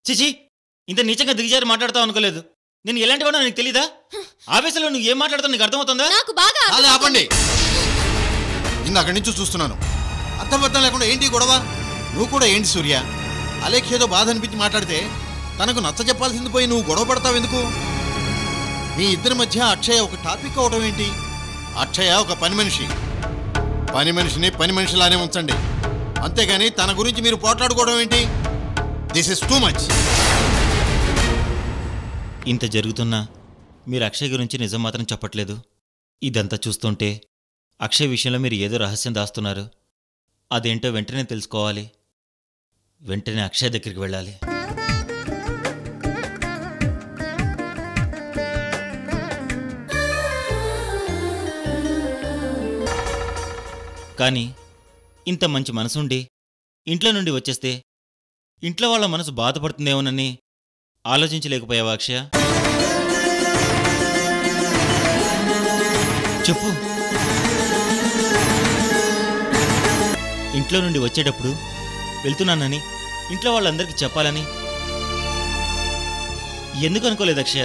చిచి ఇంత నీచంగా దిగజారి మాట్లాడతావు అనుకోలేదు నేను ఎలాంటి వాడో నీకు తెలీదా ఆవేశంలో నువ్వు ఏం మాట్లాడుతావు నీకు అర్థమవుతుందా నాకు బాగా అలా అర్థమవుతుంది. ఆపండి ఇందాక నుంచి చూస్తున్నాను అర్థమర్థం లేకుండా ఏంటి ఈ గొడవ నువ్వు కూడా ఏంటి సూర్య అలేఖ ఏదో బాధ అనిపించి మాట్లాడితే తనకు నచ్చ చెప్పాల్సింది పోయి నువ్వు గొడవ పడతావు ఎందుకు మీ ఇద్దరి మధ్య అక్షయ ఒక టాపిక్ అవడం ఏంటి అక్షయ ఒక పని మనిషి పని మనిషిని పని మనిషిలానే ఉంచండి అంతేగాని తన గురించి మీరు పోట్లాడుకోవడం ఏంటి దిస్ ఇస్ టూ మచ్ ఇంత జరుగుతున్నా మీరు అక్షయ్ గురించి నిజం మాత్రం చెప్పట్లేదు ఇదంతా చూస్తుంటే అక్షయ్ విషయంలో మీరు ఏదో రహస్యం దాస్తున్నారు అదేంటో వెంటనే తెలుసుకోవాలి వెంటనే అక్షయ్ దగ్గరికి వెళ్ళాలి కానీ ఇంత మంచి మనసుండి ఇంట్లో నుండి వచ్చేస్తే ఇంట్లో వాళ్ళ మనసు బాధపడుతుందేమోనని ఆలోచించలేకపోయావా అక్షయ చెప్పు ఇంట్లో నుండి వచ్చేటప్పుడు వెళ్తున్నానని ఇంట్లో వాళ్ళందరికీ చెప్పాలని ఎందుకు అనుకోలేదు అక్షయ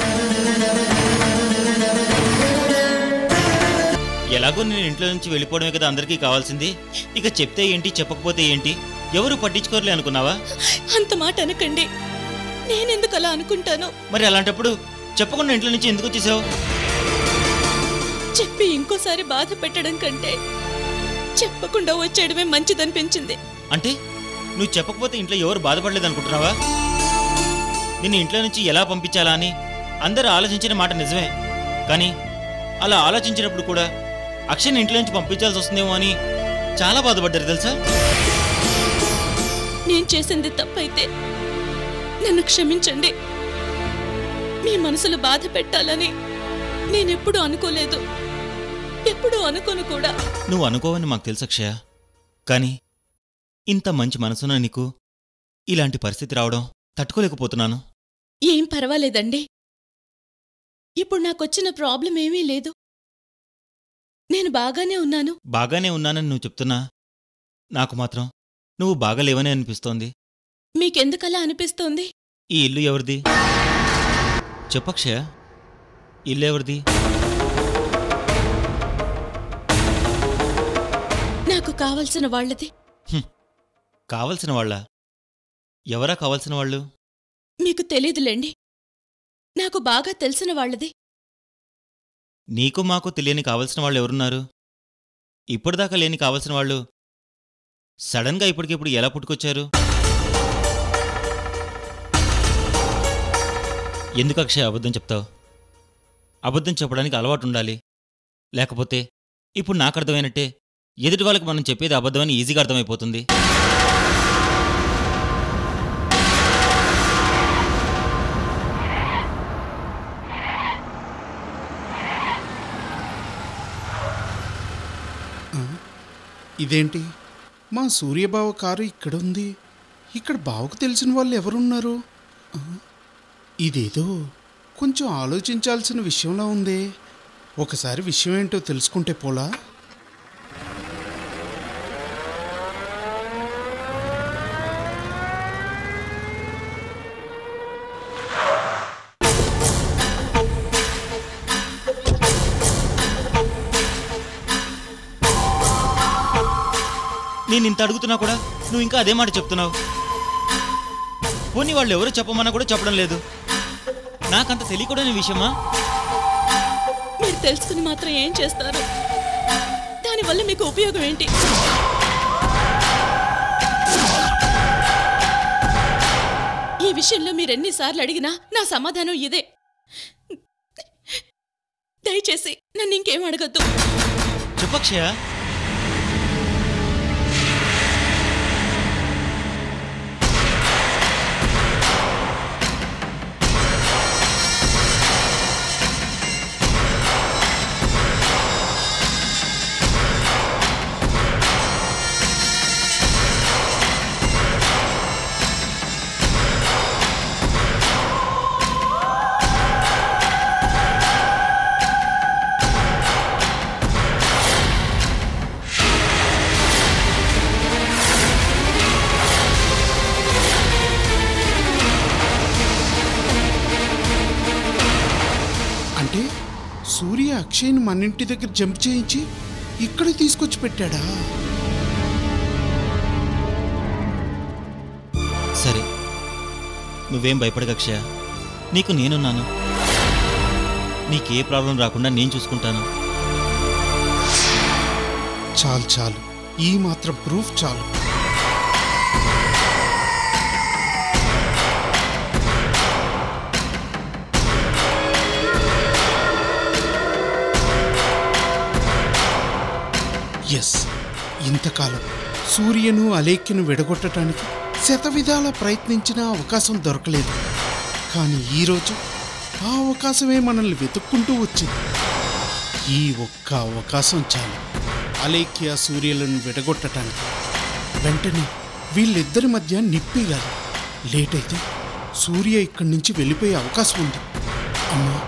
ఎలాగో నేను ఇంట్లో నుంచి వెళ్ళిపోవడమే కదా అందరికీ కావాల్సింది ఇక చెప్తే ఏంటి చెప్పకపోతే ఏంటి ఎవరు పట్టించుకోరలే అనుకున్నావా అంత మాట అనకండి నేనెందుకు అలా అనుకుంటాను మరి అలాంటప్పుడు చెప్పకుండా ఇంట్లో నుంచి ఎందుకు వచ్చేసావు చెప్పి ఇంకోసారి బాధ పెట్టడం కంటే చెప్పకుండా వచ్చేయడమే మంచిదనిపించింది అంటే నువ్వు చెప్పకపోతే ఇంట్లో ఎవరు బాధపడలేదు అనుకుంటున్నావా నిన్ను ఇంట్లో నుంచి ఎలా పంపించాలా అని అందరూ ఆలోచించిన మాట నిజమే కానీ అలా ఆలోచించినప్పుడు కూడా అక్షయ్ని ఇంట్లో నుంచి పంపించాల్సి వస్తుందేమో అని చాలా బాధపడ్డారు తెలుసా నేను చేసింది తప్పైతే నన్ను క్షమించండి మీ మనసులో బాధ పెట్టాలని నేనెప్పుడూ అనుకోలేదు ఎప్పుడూ అనుకోను కూడా నువ్వు అనుకోవని మాకు తెలుసు అక్షయ కానీ ఇంత మంచి మనసున్న నీకు ఇలాంటి పరిస్థితి రావడం తట్టుకోలేకపోతున్నాను ఏం పర్వాలేదండి ఇప్పుడు నాకొచ్చిన ప్రాబ్లం ఏమీ లేదు నేను బాగానే ఉన్నాను బాగానే ఉన్నానని నువ్వు చెప్తున్నా నాకు మాత్రం నువ్వు బాగాలేవని అనిపిస్తోంది మీకెందుకలా అనిపిస్తోంది ఈ ఇల్లు ఎవరిది చెప్పక్షయ ఇల్లు ఎవరిది నాకు కావలసిన వాళ్ళది కావలసిన వాళ్ళ ఎవరా కావలసిన వాళ్ళు మీకు తెలీదులేండి నాకు బాగా తెలిసిన వాళ్ళది నీకు మాకు తెలియని కావలసిన వాళ్ళు ఎవరున్నారు ఇప్పటిదాకా లేని కావలసిన వాళ్ళు సడన్గా ఇప్పటికిప్పుడు ఎలా పుట్టుకొచ్చారు ఎందుకు అక్షయ్ అబద్ధం చెప్తావు అబద్ధం చెప్పడానికి అలవాటు ఉండాలి లేకపోతే ఇప్పుడు నాకు అర్థమైనట్టే ఎదుటి వాళ్ళకి మనం చెప్పేది అబద్ధమని ఈజీగా అర్థమైపోతుంది ఇదేంటి మా సూర్యబావ కారు ఇక్కడ ఉంది ఇక్కడ బావకు తెలిసిన వాళ్ళు ఎవరున్నారు ఆ, ఇదేదో కొంచెం ఆలోచించాల్సిన విషయంలా ఉందే ఒకసారి విషయం ఏంటో తెలుసుకుంటే పోలా నేను ఇంత అడుగుతున్నా కూడా నువ్వు ఇంకా అదే మాట చెప్తున్నావు పోనీ వాళ్ళు ఎవరు చెప్పమన్నా కూడా చెప్పడం లేదు నాకంత తెలియకూడని విషయమా మీరు తెలుసుకుని మాత్రం ఏం చేస్తారు దానివల్ల మీకు ఉపయోగం ఏంటి ఈ విషయంలో మీరు ఎన్నిసార్లు అడిగినా నా సమాధానం ఇదే దయచేసి నన్ను ఇంకేం అడగద్దు చెప్పక్షయ అక్షయ్ని మన ఇంటి దగ్గర జంప్ చేయించి ఇక్కడ తీసుకొచ్చి పెట్టాడా సరే నువ్వేం భయపడక అక్షయ నీకు నేనున్నాను నీకే ప్రాబ్లం రాకుండా నేను చూసుకుంటాను చాలు చాలు ఈ మాత్రం ప్రూఫ్ చాలు ఎస్ ఇంతకాలం సూర్యను అలేఖ్యను విడగొట్టడానికి శతవిధాల ప్రయత్నించిన అవకాశం దొరకలేదు కానీ ఈరోజు ఆ అవకాశమే మనల్ని వెతుక్కుంటూ వచ్చింది ఈ ఒక్క అవకాశం చాలు అలేఖ్య సూర్యులను విడగొట్టడానికి వెంటనే వీళ్ళిద్దరి మధ్య నిప్పిగాలి లేట్ అయితే సూర్య ఇక్కడి నుంచి వెళ్ళిపోయే అవకాశం ఉంది అమ్మా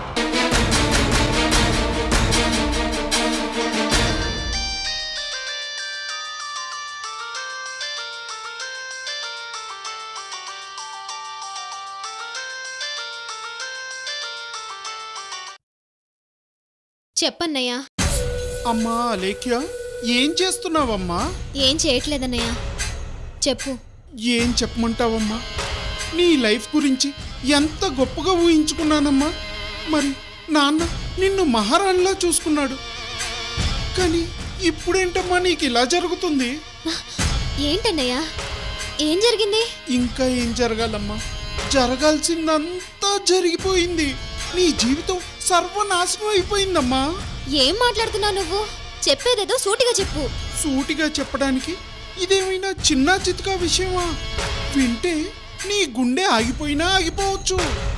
చెప్పన్నయ్య అమ్మా అలేఖ్య ఏం చేస్తున్నావమ్మా ఏం చేయట్లేదన్నయ్య చెప్పు ఏం చెప్పమంటావమ్మా నీ లైఫ్ గురించి ఎంత గొప్పగా ఊహించుకున్నానమ్మా మరి నాన్న నిన్ను మహారాణిలా చూసుకున్నాడు కానీ ఇప్పుడేంటమ్మా నీకు ఇలా జరుగుతుంది ఏంటన్నయ్య ఏం జరిగింది ఇంకా ఏం జరగాలమ్మా జరగాల్సిందంతా జరిగిపోయింది నీ జీవితం సర్వనాశనం అయిపోయిందమ్మా ఏం మాట్లాడుతున్నావు నువ్వు చెప్పేదేదో సూటిగా చెప్పు సూటిగా చెప్పడానికి ఇదేమైనా చిన్న చితకా విషయమా వింటే నీ గుండె ఆగిపోయినా ఆగిపోవచ్చు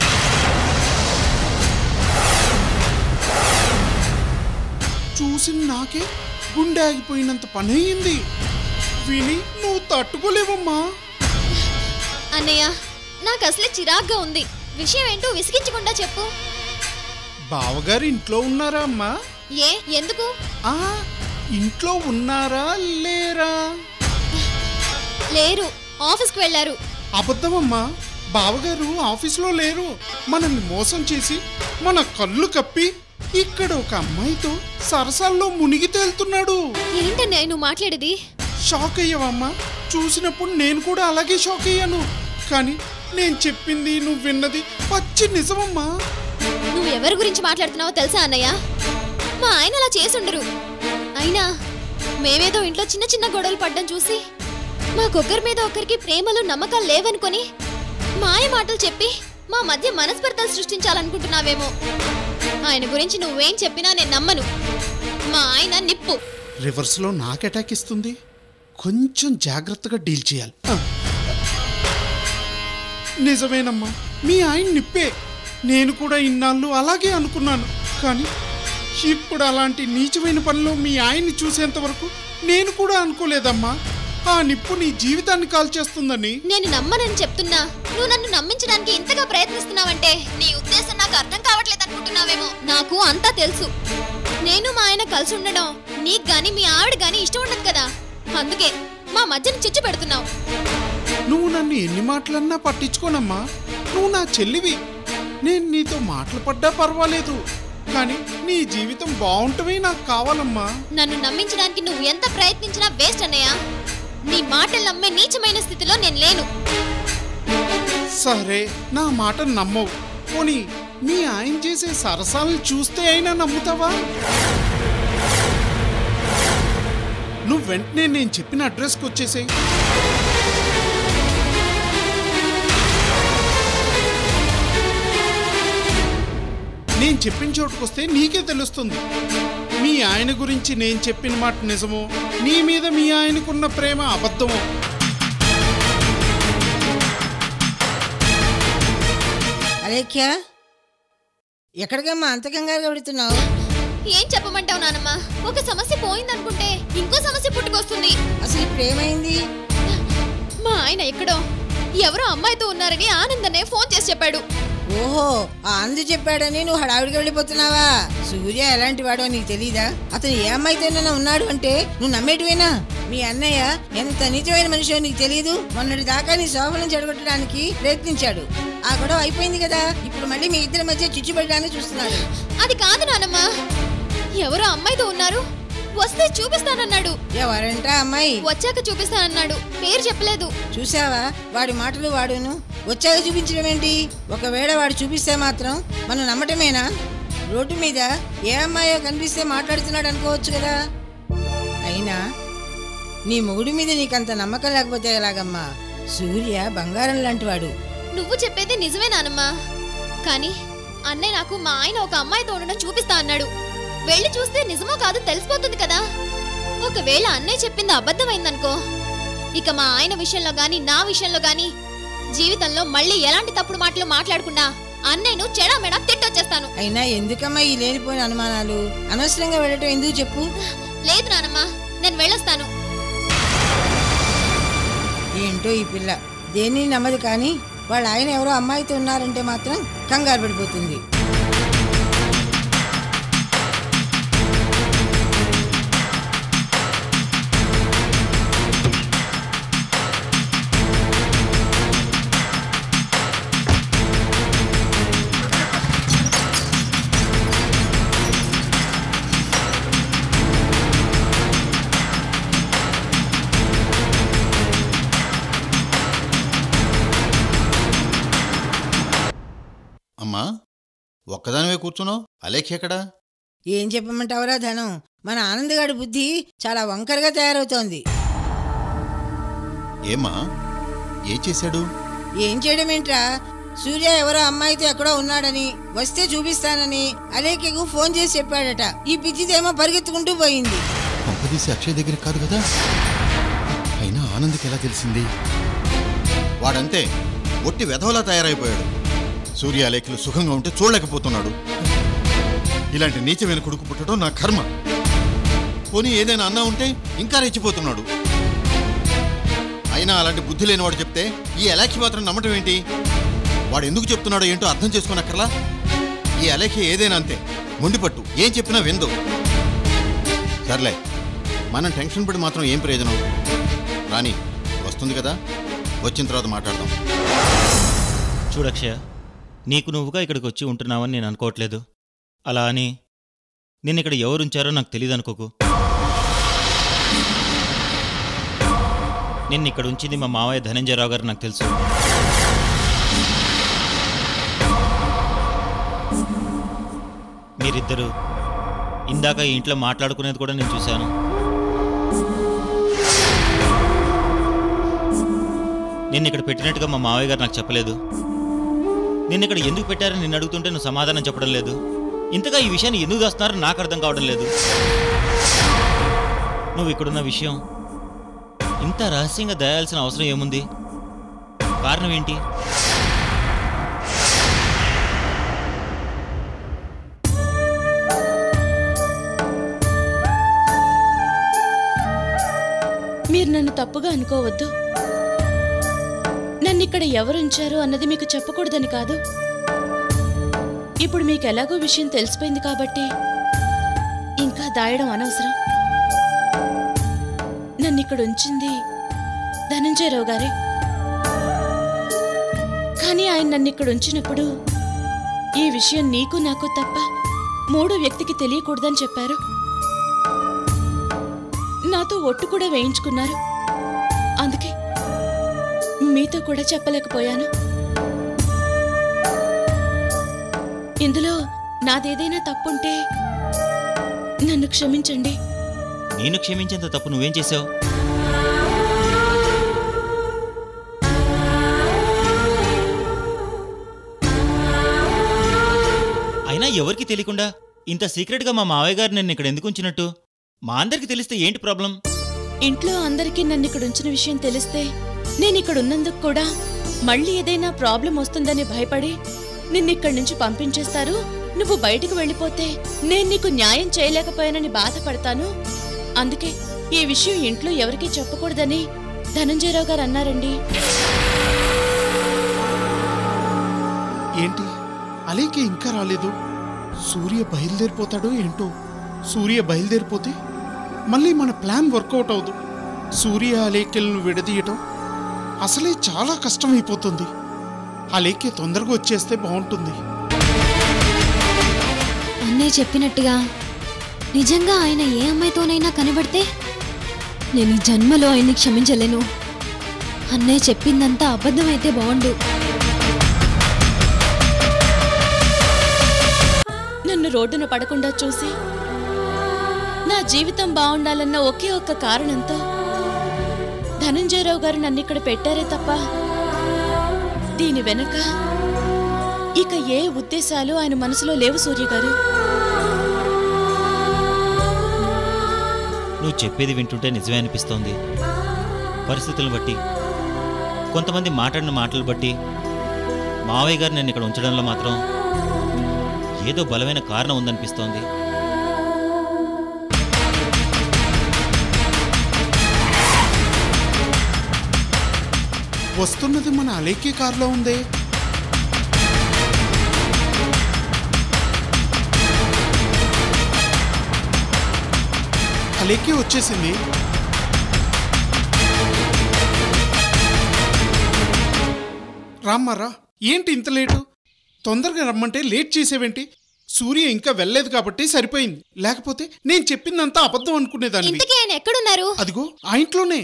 చూసిన నాకే గుండె ఆగిపోయినంత పని అయ్యింది విని నువ్వు తట్టుకోలేవమ్మా అన్నయ్య నాకు అసలే చిరాగ్గా ఉంది విషయం ఏంటో విసిగించకుండా చెప్పు బావగారు ఇంట్లో ఉన్నారా అమ్మా ఏ ఎందుకు ఆ ఇంట్లో ఉన్నారా లేరా లేరు ఆఫీస్కి వెళ్ళారు అబద్ధమమ్మా బావగారు ఆఫీసులో లేరు మనల్ని మోసం చేసి మన కళ్ళు కప్పి ఇక్కడ ఒక అమ్మాయితో సరసాల్లో మునిగి తేలుతున్నాడు ఏంటన్నయ్య నువ్వు మాట్లాడేది షాక్ అయ్యావమ్మా చూసినప్పుడు నేను కూడా అలాగే షాక్ అయ్యాను కానీ నేను చెప్పింది నువ్వు విన్నది పచ్చి నిజమమ్మా నువ్వు ఎవరి గురించి మాట్లాడుతున్నావో తెలుసా అన్నయ్య మా ఆయన అలా చేసుండరు అయినా మేమేదో ఇంట్లో చిన్న చిన్న గొడవలు పడ్డం చూసి మాకొక్కరి మీద ఒకరికి ప్రేమలు నమ్మకాలు లేవనుకొని మాయ మాటలు చెప్పి మా మధ్య మనస్పర్ధలు సృష్టించాలనుకుంటున్నావేమో ఆయన గురించి నువ్వేం చెప్పినా నేను నమ్మను మా ఆయన నిప్పు రివర్స్లో నాకు అటాక్ ఇస్తుంది కొంచెం జాగ్రత్తగా డీల్ చేయాలి ఆ. నిజమేనమ్మా మీ ఆయన నిప్పే నేను కూడా ఇన్నాళ్ళు అలాగే అనుకున్నాను కానీ ఇప్పుడు అలాంటి నీచమైన పనిలో మీ ఆయన్ని చూసేంత వరకు నేను కూడా అనుకోలేదమ్మా ఆ నిప్పు నీ జీవితాన్ని కాల్చేస్తుందని నేను నమ్మనని చెప్తున్నా నువ్వు నన్ను నమ్మించడానికి ఇంతగా ప్రయత్నిస్తున్నావంటే నీ ఉద్దేశం నాకు అర్థం కావట్లేదు అనుకుంటున్నావేమో నాకు అంతా తెలుసు నేను మా ఆయన కలిసి ఉండడం నీకు గాని మీ ఆవిడ గాని ఇష్టం ఉండదు కదా అందుకే మా మధ్యన చిచ్చు పెడుతున్నావు నువ్వు నన్ను ఎన్ని మాటలన్నా పట్టించుకోనమ్మా నువ్వు నా చెల్లివి నేను నీతో మాటలు పడ్డా పర్వాలేదు కానీ నీ జీవితం బాగుంటమే నాకు కావాలమ్మా నన్ను నమ్మించడానికి నువ్వు ఎంత ప్రయత్నించినా వేస్ట్ అన్నయ్య నీ మాటలు నమ్మే నీచమైన స్థితిలో నేను లేను సరే నా మాట నమ్మవు పోనీ మీ ఆయన చేసే సరసాలను చూస్తే అయినా నమ్ముతావా నువ్వు వెంటనే నేను చెప్పిన అడ్రస్కి వచ్చేసేయ్ నేను చెప్పిన చోటుకొస్తే నీకే తెలుస్తుంది మీ ఆయన గురించి నేను చెప్పిన మాట నిజమో నీ మీద మీ ఆయనకున్న ప్రేమ అబద్ధమో అలేఖ్య ఎక్కడికమ్మా అంత కంగారుగా పెడుతున్నావు ఏం చెప్పమంటావు నానమ్మ ఒక సమస్య పోయిందనుకుంటే ఇంకో సమస్య పుట్టుకొస్తుంది అసలు ఇప్పుడు ఏమైంది మా ఆయన ఎక్కడో ఎవరో అమ్మాయితో ఉన్నారని ఆనందనే ఫోన్ చేసి చెప్పాడు ఓహో ఆ అందు చెప్పాడని నువ్వు హడావిడిగా వెళ్ళిపోతున్నావా సూర్య ఎలాంటి వాడో నీకు తెలీదా అతను ఏ అమ్మాయితోనైనా ఉన్నాడు అంటే నువ్వు నమ్మేటివేనా మీ అన్నయ్య ఎంత నిజమైన మనిషో నీకు తెలియదు మొన్నటి దాకా నీ శోభనం చెడగొట్టడానికి ప్రయత్నించాడు ఆ గొడవ అయిపోయింది కదా ఇప్పుడు మళ్ళీ మీ ఇద్దరి మధ్య చిచ్చు పెట్టడానికి చూస్తున్నాడు అది కాదు నానమ్మ ఎవరో అమ్మాయితో ఉన్నారు వస్తే చూపిస్తానన్నాడు ఎవరంట అమ్మాయి వచ్చాక చూపిస్తానన్నాడు పేరు చెప్పలేదు చూసావా వాడి మాటలు వాడును వచ్చాక చూపించడం ఏంటి ఒకవేళ వాడు చూపిస్తే మాత్రం మనం నమ్మటమేనా రోడ్డు మీద ఏ అమ్మాయో కనిపిస్తే మాట్లాడుతున్నాడు అనుకోవచ్చు కదా అయినా నీ మొగుడి మీద నీకంత నమ్మకం లేకపోతే ఎలాగమ్మా సూర్య బంగారం లాంటి వాడు నువ్వు చెప్పేది నిజమే నానమ్మా కానీ అన్నయ్య నాకు మా ఆయన ఒక అమ్మాయితో ఉండడం చూపిస్తా అన్నాడు వెళ్ళి చూస్తే నిజమో కాదో తెలిసిపోతుంది కదా ఒకవేళ అన్నయ్య చెప్పింది అబద్ధమైందనుకో ఇక మా ఆయన విషయంలో గాని నా విషయంలో గాని జీవితంలో మళ్ళీ ఎలాంటి తప్పుడు మాటలు మాట్లాడకుండా అన్నయ్యను చెడామెడా తిట్టొచ్చేస్తాను అయినా ఎందుకమ్మా ఈ లేనిపోయిన అనుమానాలు అనవసరంగా వెళ్ళటం ఎందుకు చెప్పు లేదు నానమ్మా నేను వెళ్ళొస్తాను ఏంటో ఈ పిల్ల దేన్ని నమ్మదు కానీ వాళ్ళ ఆయన ఎవరో అమ్మాయితో ఉన్నారంటే మాత్రం కంగారు పడిపోతుంది అమ్మా ఒక్కదానివే కూర్చున్నావు అలేఖ్య ఎక్కడా ఏం చెప్పమంటావురా ధనం మన ఆనందగాడి బుద్ధి చాలా వంకరగా తయారవుతోంది ఏమ్మా ఏం చేశాడు ఏం చేయడం ఏంట్రా సూర్య ఎవరో అమ్మాయితో ఎక్కడో ఉన్నాడని వస్తే చూపిస్తానని అలేఖ్యకు ఫోన్ చేసి చెప్పాడట ఈ పిచ్చిదేమో పరిగెత్తుకుంటూ పోయింది పంపదీసి అక్షయ్ దగ్గర కాదు కదా అయినా ఆనంద్కి ఎలా తెలిసింది వాడంతే ఒట్టి వెధవలా తయారైపోయాడు సూర్య అలేఖ్యలు సుఖంగా ఉంటే చూడలేకపోతున్నాడు ఇలాంటి నీచమైన కొడుకు పుట్టడం నా కర్మ పోనీ ఏదైనా అన్నా ఉంటే ఇంకా రెచ్చిపోతున్నాడు అయినా అలాంటి బుద్ధి లేనివాడు చెప్తే ఈ అలేఖ్య మాత్రం నమ్మటం ఏంటి వాడు ఎందుకు చెప్తున్నాడో ఏంటో అర్థం చేసుకోనక్కర్లా ఈ అలేఖ్య ఏదైనా అంతే మొండిపట్టు ఏం చెప్పినా విందు సర్లే మనం టెన్షన్ పడి మాత్రం ఏం ప్రయోజనం రాని వస్తుంది కదా వచ్చిన తర్వాత మాట్లాడదాం చూడక్షయ నీకు నువ్వుగా ఇక్కడికి వచ్చి ఉంటున్నావని నేను అనుకోవట్లేదు అలా అని నిన్ను ఇక్కడ ఎవరు ఉంచారో నాకు తెలియదు అనుకోకు నిన్ను ఇక్కడ ఉంచింది మా మావయ్య ధనంజయరావు గారు నాకు తెలుసు మీరిద్దరూ ఇందాక ఈ ఇంట్లో మాట్లాడుకునేది కూడా నేను చూశాను నిన్ను ఇక్కడ పెట్టినట్టుగా మా మావయ్య గారు నాకు చెప్పలేదు నిన్ను ఇక్కడ ఎందుకు పెట్టారని నిన్ను అడుగుతుంటే నువ్వు సమాధానం చెప్పడం లేదు ఇంతగా ఈ విషయాన్ని ఎందుకు దాస్తున్నారో నాకు అర్థం కావడం లేదు నువ్వు ఇక్కడున్న విషయం ఇంత రహస్యంగా దాయాల్సిన అవసరం ఏముంది కారణం ఏంటి మీరు నన్ను తప్పుగా అనుకోవద్దు నన్ను ఇక్కడ ఎవరుంచారు అన్నది మీకు చెప్పకూడదని కాదు ఇప్పుడు మీకు ఎలాగో విషయం తెలిసిపోయింది కాబట్టి ఇంకా దాయడం అనవసరం నన్ను ఇక్కడ ఉంచింది ధనంజయరావు గారే కానీ ఆయన నన్ను ఇక్కడ ఉంచినప్పుడు ఈ విషయం నీకు నాకు తప్ప మూడో వ్యక్తికి తెలియకూడదని చెప్పారు నాతో ఒట్టు కూడా వేయించుకున్నారు అందుకే మీతో కూడా చెప్పలేకపోయాను ఇందులో నాదేదైనా తప్పుంటే నన్ను క్షమించండి నేను క్షమించేంత తప్పు నువ్వేం చేసావు అయినా ఎవరికి తెలియకుండా ఇంత సీక్రెట్గా మా మావయ్య గారు నిన్ను ఇక్కడ ఎందుకు ఉంచినట్టు మా అందరికి తెలిస్తే ఏంటి ప్రాబ్లం ఇంట్లో అందరికీ నన్ను ఇక్కడ ఉంచిన విషయం తెలిస్తే నేను ఇక్కడ ఉన్నందుకు కూడా మళ్ళీ ఏదైనా ప్రాబ్లం వస్తుందని భయపడి నిన్ను ఇక్కడి నుంచి పంపించేస్తారు నువ్వు బయటికి వెళ్ళిపోతే నేను నీకు న్యాయం చేయలేకపోయానని బాధపడతాను అందుకే ఈ విషయం ఇంట్లో ఎవరికీ చెప్పకూడదని ధనంజయరావు గారు అన్నారండి ఏంటి అలీకి ఇంకా రాలేదు సూర్య బయలుదేరిపోతాడో ఏంటో సూర్య బయలుదేరిపోతే మళ్ళీ మన ప్లాన్ వర్కౌట్ అవదు సూర్య అలేఖ్యలను విడదీయటం అసలే చాలా కష్టమైపోతుంది అలేఖ్య తొందరగా వచ్చేస్తే బాగుంటుంది అన్నయ్య చెప్పినట్టుగా నిజంగా ఆయన ఏ అమ్మాయితోనైనా కనబడితే నేను ఈ జన్మలో ఆయన్ని క్షమించలేను అన్నయ్య చెప్పిందంతా అబద్ధమైతే బాగుండు నన్ను రోడ్డున పడకుండా చూసి నా జీవితం బాగుండాలన్న ఒకే ఒక్క కారణంతో ధనంజయరావు గారు నన్ను ఇక్కడ పెట్టారే తప్ప దీని వెనుక ఇక ఏ ఉద్దేశాలు ఆయన మనసులో లేవు సూర్య గారు నువ్వు చెప్పేది వింటుంటే నిజమే అనిపిస్తోంది పరిస్థితులను బట్టి కొంతమంది మాట్లాడిన మాటలు బట్టి మావయ్య గారు నేను ఇక్కడ ఉంచడంలో మాత్రం ఏదో బలమైన కారణం ఉందనిపిస్తోంది వస్తున్నది మన అలేఖ్య కారులో ఉంది అలేఖ్య వచ్చేసింది రామ్మారా ఏంటి ఇంత లేటు తొందరగా రమ్మంటే లేట్ చేసేవేంటి సూర్య ఇంకా వెళ్ళలేదు కాబట్టి సరిపోయింది లేకపోతే నేను చెప్పిందంతా అబద్ధం అనుకునేదాన్ని ఇంతకీ ఆయన ఎక్కడున్నారు అదిగో ఆ ఇంట్లోనే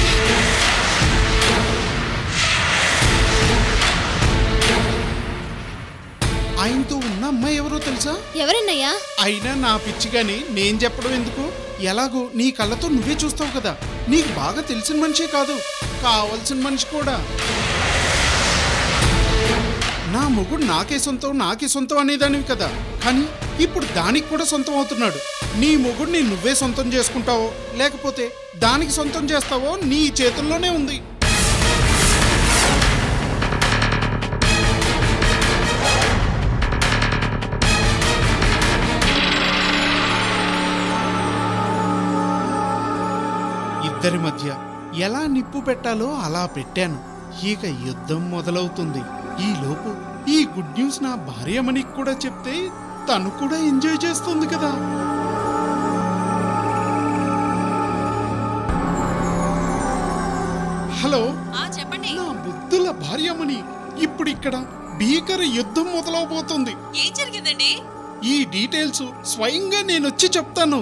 ఆయనతో ఉన్న అమ్మాయి ఎవరో తెలుసా ఎవరన్నయ్యా అయినా నా పిచ్చిగాని నేను చెప్పడం ఎందుకు ఎలాగో నీ కళ్ళతో నువ్వే చూస్తావు కదా నీకు బాగా తెలిసిన మనిషే కాదు కావలసిన మనిషి కూడా నా మొగుడు నాకే సొంతం నాకే సొంతం అనేదానివి కదా కానీ ఇప్పుడు దానికి కూడా సొంతం అవుతున్నాడు నీ మొగుడిని నువ్వే సొంతం చేసుకుంటావో లేకపోతే దానికి సొంతం చేస్తావో నీ చేతుల్లోనే ఉంది ఇద్దరి మధ్య ఎలా నిప్పు పెట్టాలో అలా పెట్టాను ఇక యుద్ధం మొదలవుతుంది ఈలోపు ఈ గుడ్ న్యూస్ నా భార్యమణికి కూడా చెప్తే తను కూడా ఎంజాయ్ చేస్తుంది కదా హలో చెప్పండి నా బుద్ధుల భార్యమణి ఇప్పుడు ఇక్కడ భీకర యుద్ధం మొదలవబోతుంది ఏం జరిగిందండి ఈ డీటెయిల్స్ స్వయంగా నేను వచ్చి చెప్తాను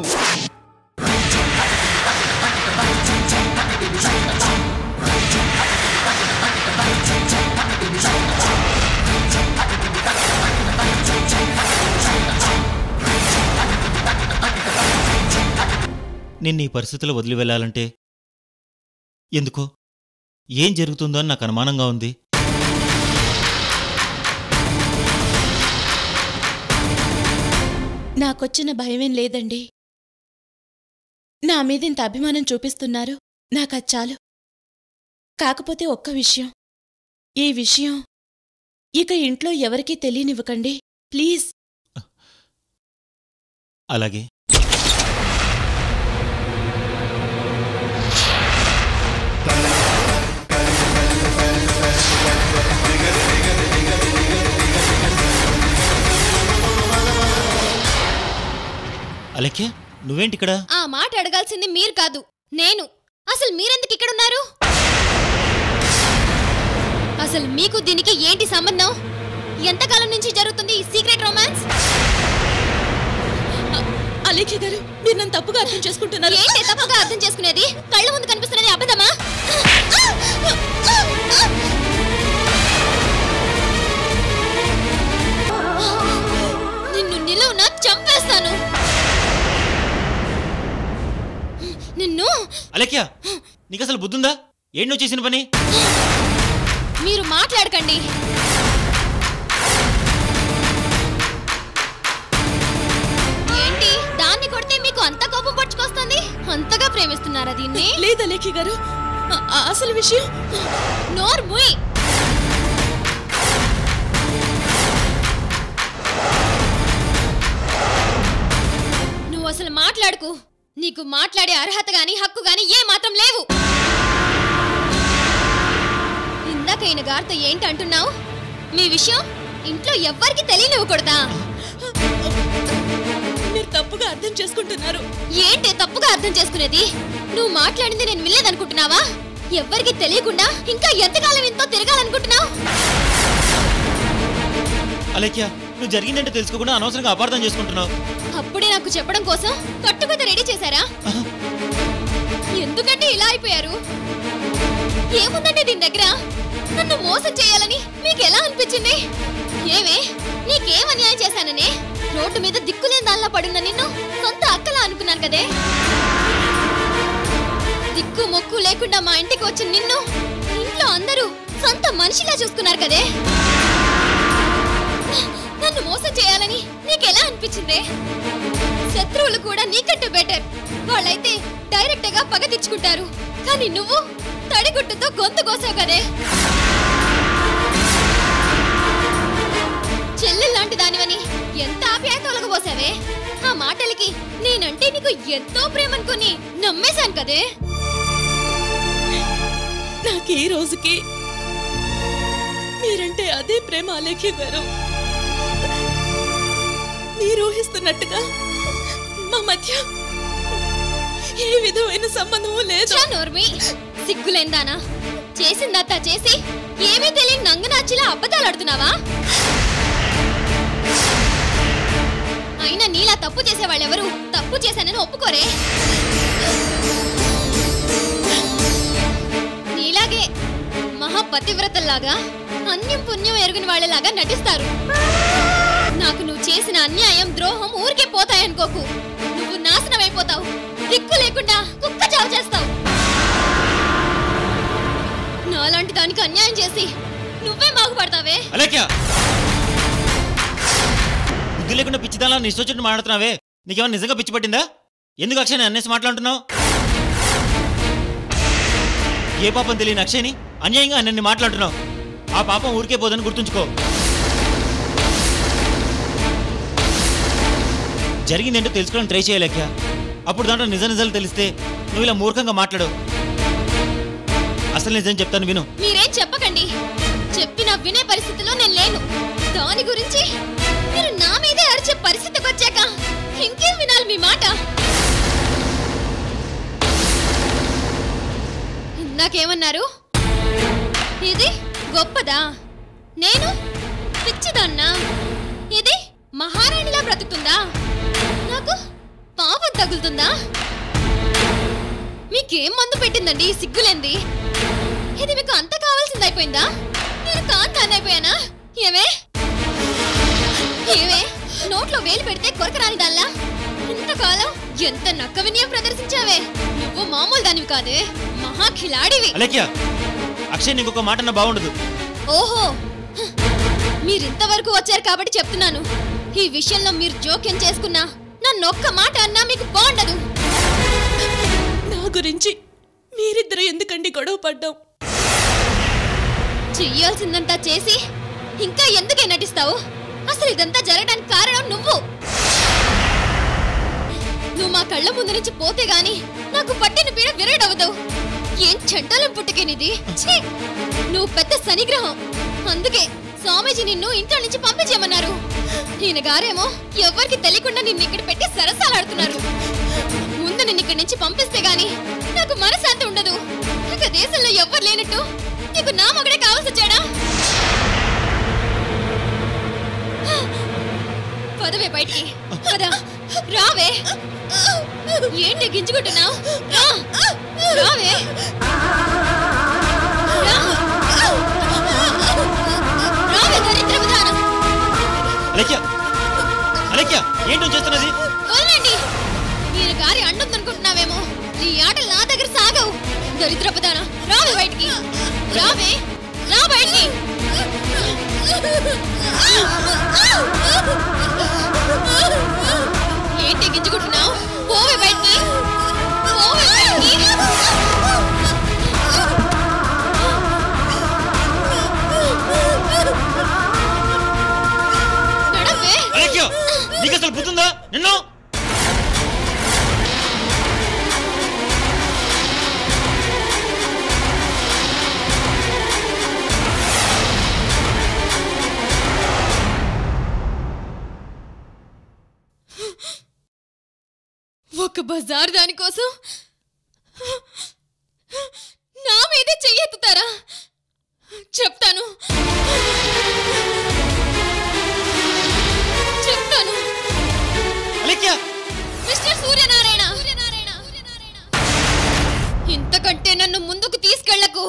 నిన్ను ఈ పరిస్థితిలో వదిలి వెళ్ళాలంటే ఎందుకో ఏం జరుగుతుందో అని నాకు అనుమానంగా ఉంది నాకొచ్చిన భయమేం లేదండి నా మీద ఇంత అభిమానం చూపిస్తున్నారు నాకది చాలు కాకపోతే ఒక్క విషయం ఈ విషయం ఇక ఇంట్లో ఎవరికీ తెలియనివ్వకండి ప్లీజ్ అలాగే అలెక్య నువ్వేంటి ఇక్కడ ఆ మాట అడగాల్సింది మీరు కాదు నేను అసలు మీరెందుకు ఇక్కడ ఉన్నారు అసలు మీకు దీనికి ఏంటి సంబంధం ఎంతకాలం నుంచి జరుగుతుంది ఈ సీక్రెట్ రొమాన్స్ అలేఖ్య గారు మీరు నన్ను తప్పుగా అర్థం చేసుకుంటున్నారు ఏంటి తప్పుగా అర్థం చేసుకునేది కళ్ళ ముందు కనిపిస్తున్నది అబద్ధమా నిన్ను నిలువున చంపేస్తాను నిన్ను అలెక్య నీకు అసలు బుద్ధుందా ఏంటి నువ్వు చేసిన పని మీరు మాట్లాడకండి ఏంటి దాన్ని కొడితే మీకు అంత కోపం పట్టుకొస్తుంది అంతగా ప్రేమిస్తున్నారా దీన్ని లేదు అలేఖ్య గారు అ- అ- అసలు విషయం నోర్ ముయ్ నువ్వు అసలు మాట్లాడుకు నీకు మాట్లాడే అర్హత గాని హక్కు గాని ఏ మాత్రం లేవు ఇందాక ఈయన గారితో ఏంటి అంటున్నావు మీ విషయం ఇంట్లో ఎవ్వరికి తెలియనివ్వకూడదా మీరు తప్పుగా అర్థం చేసుకుంటున్నారు ఏంటి తప్పుగా అర్థం చేసుకునేది నువ్వు మాట్లాడింది నేను వినలేదనుకుంటున్నావా ఎవ్వరికి తెలియకుండా ఇంకా ఎంతకాలం ఇంతో తిరగాలనుకుంటున్నావు అలేఖ్య నువ్వు జరిగిందంటే తెలుసుకోకుండా అనవసరంగా అపార్థం చేసుకుంటున్నావు అప్పుడే నాకు చెప్పడం కోసం కట్టుకథ రెడీ చేశారా ఎందుకంటే ఇలా అయిపోయారు ఏముందండి దీని దగ్గర నన్ను మోసం చేయాలని మీకు ఎలా అనిపించింది ఏమే నీకేం అన్యాయం చేశాననే రోడ్డు మీద దిక్కులేని దానిలో పడున్న నిన్ను సొంత అక్కలా అనుకున్నాను కదే దిక్కు మొక్కు లేకుండా మా ఇంటికి వచ్చిన నిన్ను ఇంట్లో అందరూ సొంత మనిషిలా చూసుకున్నారు కదే నన్ను మోసం చేయాలని నీకెలా అనిపించిందే శత్రువులు కూడా నీకంటే బెటర్ వాళ్ళైతే డైరెక్ట్ గా పగ తెచ్చుకుంటారు కానీ నువ్వు తడిగుడ్డుతో గొంతు కోసావు కదే చెల్లెలు లాంటి దానివని ఎంత ఆప్యాయత ఒలగబోసావే ఆ మాటలకి నేనంటే నీకు ఎంతో ప్రేమ అనుకుని నమ్మేశాను కదే నాకు ఈ రోజుకి మీరంటే అదే ప్రేమ అలేఖ్య గారు మీరు ఊహిస్తున్నట్టుగా మా మధ్య ఏ విధమైన సంబంధము లేదు చా నోర్మి సిగ్గులేందానా చేసిందంతా చేసి ఏమీ తెలియని నంగనాచిలా అబద్ధాలు ఆడుతున్నావా అయినా నీలా తప్పు చేసే వాళ్ళెవరు తప్పు చేశానని ఒప్పుకోరే నీలాగే మహాపతివ్రతల్లాగా అన్యం పుణ్యం ఎరుగిన వాళ్ళలాగా నటిస్తారు నాకు నువ్వు చేసిన అన్యాయం ద్రోహం ఊరికే పోతాయనుకోకు నువ్వు నాశనం అయిపోతావు దిక్కు లేకుండా కుక్క చావు చేస్తావు నాలాంటి దానికి అన్యాయం చేసి నువ్వే బాగుపడతావే అలేఖ్య బుద్ధి లేకుండా పిచ్చిదాలా నీ ఇష్టం మాట్లాడుతున్నావే నీకేమైనా నిజంగా పిచ్చి పట్టిందా ఎందుకు అక్షయ్ అన్నేసి మాట్లాడుతున్నావు ఏ పాపం తెలియని అక్షయ్ని అన్యాయంగా అన్నన్ని మాట్లాడుతున్నావు ఆ పాపం ఊరికే పోదని గుర్తుంచుకో జరిగిందేంటో తెలుసుకోవడం ట్రై చేయలేక అప్పుడు దాంట్లో నిజ నిజాలు తెలిస్తే నువ్వు ఇలా మూర్ఖంగా మాట్లాడు అసలు నిజం చెప్తాను విను మీరేం చెప్పకండి చెప్పిన వినే పరిస్థితిలో నేను లేను దాని గురించి మీరు నా మీదే అరిచే పరిస్థితికి వచ్చాక ఇంకేం వినాలి మీ మాట ఇందాకేమన్నారు ఇది గొప్పదా నేను పిచ్చిదాన్నా ఇది మహారాణిలా బ్రతుకుతుందా నాకు పాపం తగులుతుందా మీకేం మందు పెట్టిందండి ఈ సిగ్గులేంది ఇది మీకు అంత కావాల్సింది అయిపోయిందా నేను కాంతాన్ని అయిపోయానా ఏమే ఏమే నోట్లో వేలు పెడితే కొరకరాని దాల్లా ఇంతకాలం ఎంత నక్క వినయం ప్రదర్శించావే నువ్వు మామూలు దానివి కాదే మహా ఖిలాడివి అలేఖ్య అక్షయ్ నీకు ఒక మాట అన్నా బాగుండదు ఓహో హ, మీరింతవరకు వచ్చారు కాబట్టి చెప్తున్నాను ఈ విషయంలో మీరు జోక్యం చేసుకున్నా నన్ను ఒక్క మాట అన్నా మీకు బాగుండదు నా గురించి మీరిద్దరు ఎందుకండి గొడవ పడ్డాం చెయ్యాల్సిందంతా చేసి ఇంకా ఎందుకే నటిస్తావు అసలు ఇదంతా జరగడానికి కారణం నువ్వు నువ్వు మా కళ్ళ ముందు నుంచి పోతే గాని నాకు పట్టిన పీడ విరగడవదు ఏం చెంటాలం పుట్టుకేనిది ఛీ! నువ్వు పెద్ద శనిగ్రహం అందుకే స్వామీజీ నిన్ను ఇంట్లో నుంచి పంపించేయమన్నారు ఈయన గారేమో ఎవరికి తెలియకుండా నిన్ను ఇక్కడ పెట్టి సరసాలాడుతున్నారు ముందు నిన్ను ఇక్కడి నుంచి పంపిస్తే గాని నాకు మనశాంతి ఉండదు ఇక దేశంలో ఎవ్వరు లేనట్టు నీకు నా మగడే కావాల్సి వచ్చాడా పదవే బయటికి పద రావే ఏంటి గింజుకుంటున్నావు రా రావే రా. రావే దరిద్ర విధానం అలేఖ్య అలేఖ్య ఏంటి నువ్వు చేస్తున్నది వదలండి ఈయన గారి అండుందనుకుంటున్నావేమో ఈ ఆటలు నా దగ్గర సాగవు దరిద్రపదాన రావే బయటికి రావే రా బయటికి ఏంటి గింజుకుంటున్నావు పోవే బయటికి పోవే బయటికి నడవే అలేఖ్య నీకు అసలు బుద్ధుందా నిన్ను ఒక బజార్ దానికోసం నా మీదే చెయ్యెత్తుతారా చెప్తాను అలేఖ్య మిస్టర్ సూర్యనారాయణ ఇంతకంటే నన్ను ముందుకు తీసుకెళ్లకు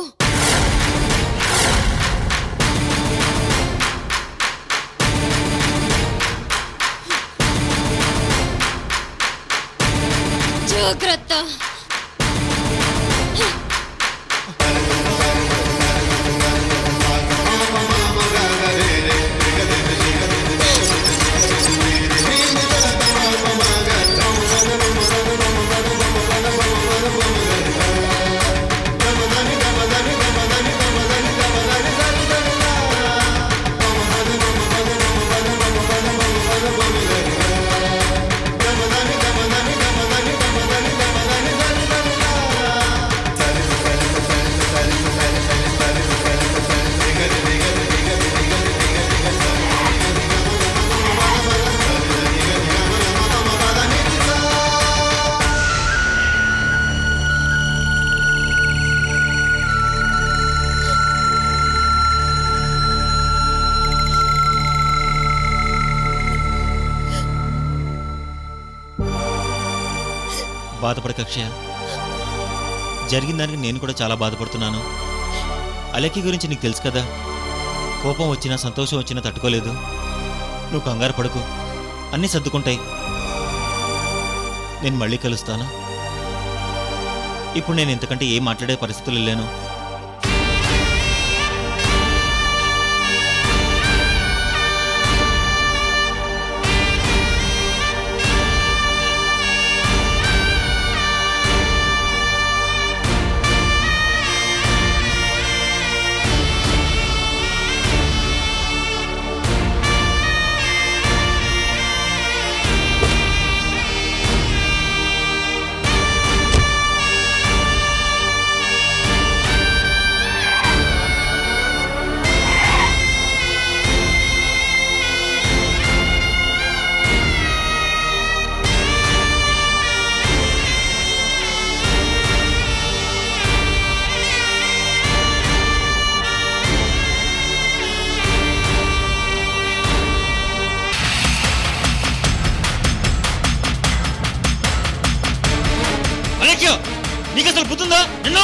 జాగ్రత్త బాధపడక అక్షయ జరిగిన దానికి నేను కూడా చాలా బాధపడుతున్నాను అలెక్కి గురించి నీకు తెలుసు కదా కోపం వచ్చినా సంతోషం వచ్చినా తట్టుకోలేదు నువ్వు కంగారు పడుకు అన్నీ సర్దుకుంటాయి నేను మళ్ళీ కలుస్తాను ఇప్పుడు నేను ఇంతకంటే ఏం మాట్లాడే పరిస్థితులు లేను అలెక్య నీకు అసలు బుద్ధుందా నిన్ను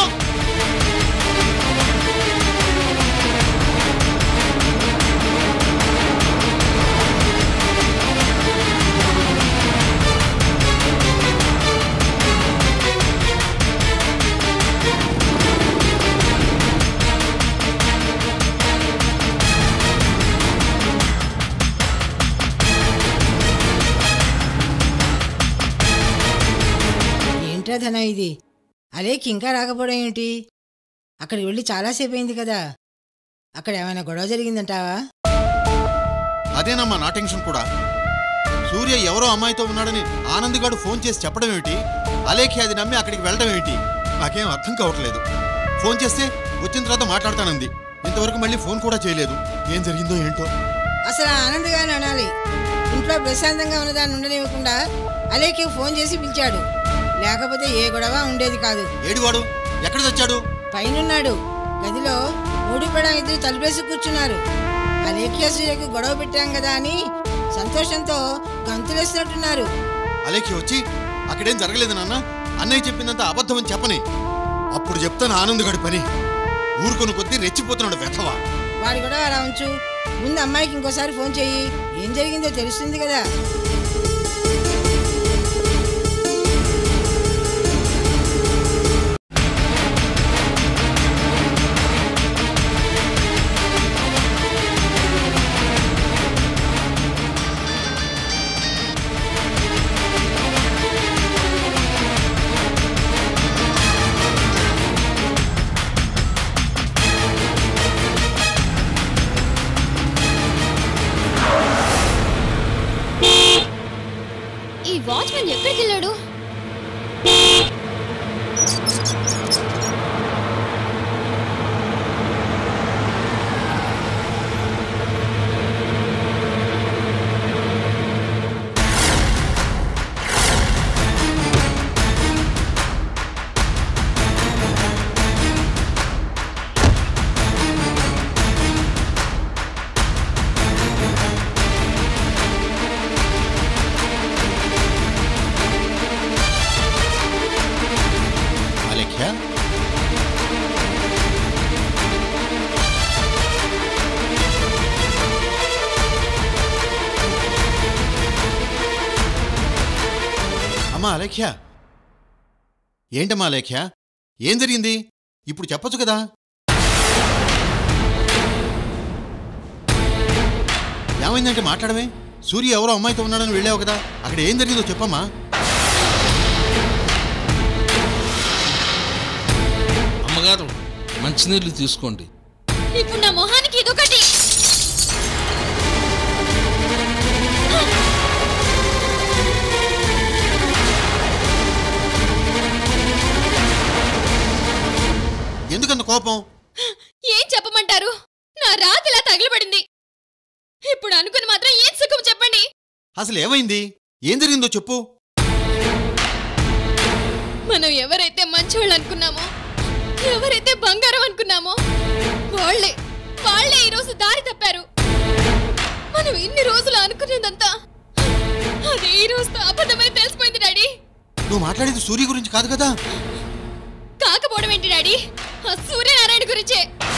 ఏంట్రా ధన ఇది అలేకి ఇంకా రాకపోవడం ఏమిటి అక్కడికి వెళ్ళి చాలాసేపు అయింది కదా అక్కడ ఏమైనా గొడవ జరిగిందంటావా అదేనమ్మా నా టెన్షన్ కూడా సూర్య ఎవరో అమ్మాయితో ఉన్నాడని ఆనందగాడు ఫోన్ చేసి చెప్పడం ఏమిటి అలేఖి అది నమ్మి అక్కడికి వెళ్ళడం ఏమిటి నాకేం అర్థం కావట్లేదు ఫోన్ చేస్తే వచ్చిన తర్వాత మాట్లాడతానంది ఇంతవరకు మళ్ళీ ఫోన్ కూడా చేయలేదు ఏం జరిగిందో ఏంటో అసలు ఆ ఆనందగానే అనాలి ఇంట్లో ప్రశాంతంగా ఉన్నదాన్ని ఉండనివ్వకుండా అలేకి ఫోన్ చేసి పిలిచాడు లేకపోతే ఏ గొడవ ఉండేది కాదు ఏడివాడు ఎక్కడ తెచ్చాడు పైనున్నాడు గదిలో మూడుపడ ఇద్దరు తలుపేసి కూర్చున్నారు అలేఖ్య సూర్యకి గొడవ పెట్టాం కదా అని సంతోషంతో గంతులేసినట్టున్నారు అలేఖి వచ్చి అక్కడేం జరగలేదు నాన్న అన్నయ్య చెప్పిందంత అబద్ధం అని చెప్పని అప్పుడు చెప్తాను ఆనందగాడి పని ఊరుకొని కొద్దీ రెచ్చిపోతున్నాడు వెధవా వాడి కూడా అలా ఉంచు ముందు అమ్మాయికి ఇంకోసారి ఫోన్ చెయ్యి ఏం జరిగిందో తెలుస్తుంది కదా ఆ అలేఖ్య ఏంటమ్మా అలేఖ్య ఏం జరిగింది ఇప్పుడు చెప్పొచ్చు కదా ఏమైందంటే మాట్లాడమే సూర్య ఎవరో అమ్మాయితో ఉన్నాడని వెళ్ళావు కదా అక్కడ ఏం జరిగిందో చెప్పమ్మా అమ్మగారు మంచినీళ్ళు తీసుకోండి ఇప్పుడు నా మొహానికి ఇదొకటి ఎందుకంత కోపం ఏం చెప్పమంటారు నా రాత ఇలా తగిలిపడింది ఇప్పుడు అనుకుని మాత్రం ఏం సుఖం చెప్పండి అసలు ఏమైంది ఏం జరిగిందో చెప్పు మనం ఎవరైతే మంచోళ్ళు అనుకున్నామో ఎవరైతే బంగారం అనుకున్నామో వాళ్ళే వాళ్ళే ఈరోజు దారి తప్పారు మనం ఇన్ని రోజులు అనుకున్నదంతా అది ఈ రోజుతో అబద్ధమై తెలిసిపోయింది డాడీ నువ్వు మాట్లాడేది సూర్య గురించి కాదు కదా కాకపోవడం ఏంటి డాడీ ఆ సూర్యనారాయణ గురించే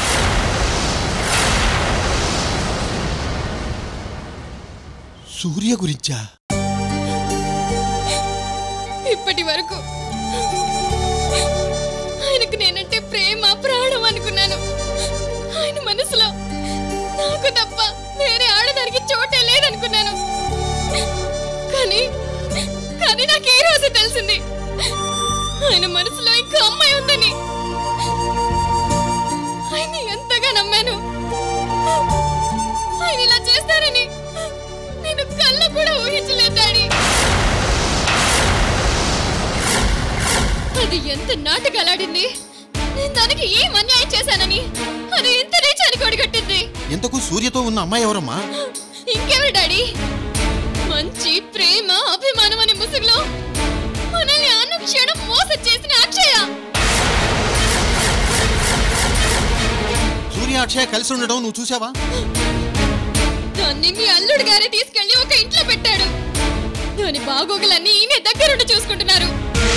సూర్య గురించా ఇప్పటి వరకు ఆయనకు నేనంటే ప్రేమ ప్రాణం అనుకున్నాను ఆయన మనసులో నాకు తప్ప వేరే ఆడదానికి చోటే లేదనుకున్నాను కానీ కానీ నాకు ఈ రోజు తెలిసింది ఆయన మనసులో ఇంకా అమ్మాయి ఉందని ఆయన ఎంతగా నమ్మాను ఆయన ఇలా చేస్తారని నేను కళ్ళ కూడా ఊహించలేదు డాడీ అది ఎంత నాటకాలాడింది నేను దానికి ఏం అన్యాయం చేశానని అది ఎంత రీచానికి ఒడిగట్టింది ఇంతకు సూర్యతో ఉన్న అమ్మాయి ఎవరమ్మా ఇంకెవరు డాడీ మంచి ప్రేమ అభిమానం అనే ముసుగులో మనల్ని అనుక్షణం మోసం చేసిన అక్షయ సూర్య అక్షయ కలిసి ఉండడం నువ్వు చూసావా దాన్ని మీ అల్లుడు గారే తీసుకెళ్లి ఒక ఇంట్లో పెట్టాడు దాని బాగోగులన్నీ ఈయన దగ్గరుండి చూసుకుంటున్నారు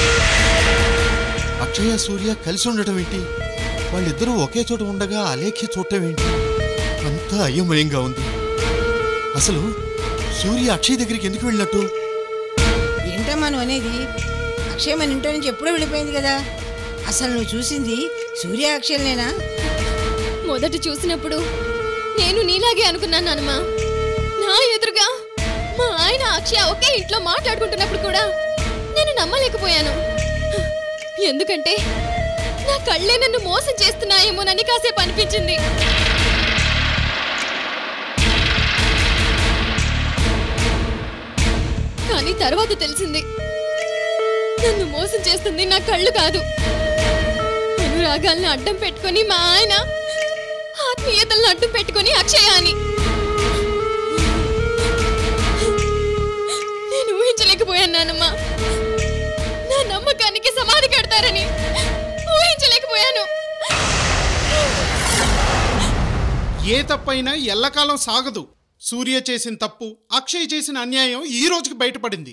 అక్షయ సూర్య కలిసి ఉండటం ఏంటి వాళ్ళిద్దరూ ఒకే చోట ఉండగా అలేఖ్య చూడటం ఏంటి అంతా అయోమయంగా ఉంది అసలు సూర్య అక్షయ్ దగ్గరికి ఎందుకు వెళ్ళినట్టు ఏంటమ్మా నువ్వు అనేది అక్షయ్ మన ఇంట్లో నుంచి ఎప్పుడో వెళ్ళిపోయింది కదా అసలు నువ్వు చూసింది సూర్య అక్షయనేనా మొదట చూసినప్పుడు నేను నీలాగే అనుకున్నాను నానమ్మా నా ఎదురుగా మా ఆయన అక్షయ ఒకే ఇంట్లో మాట్లాడుకుంటున్నప్పుడు కూడా నేను నమ్మలేకపోయాను ఎందుకంటే నా కళ్ళే నన్ను మోసం చేస్తున్నాయేమోనని కాసేపు అనిపించింది కానీ తర్వాత తెలిసింది నన్ను మోసం చేస్తుంది నా కళ్ళు కాదు అనురాగాల్ని అడ్డం పెట్టుకొని మా ఆయన ఆత్మీయతలను అడ్డం పెట్టుకొని అక్షయ అని నేను ఊహించలేకపోయాను నానమ్మా నా నమ్మకానికి సమాధి కడతారని ఊహించలేకపోయాను ఏ తప్పైనా ఎల్లకాలం సాగదు సూర్య చేసిన తప్పు అక్షయ్ చేసిన అన్యాయం ఈ రోజుకి బయటపడింది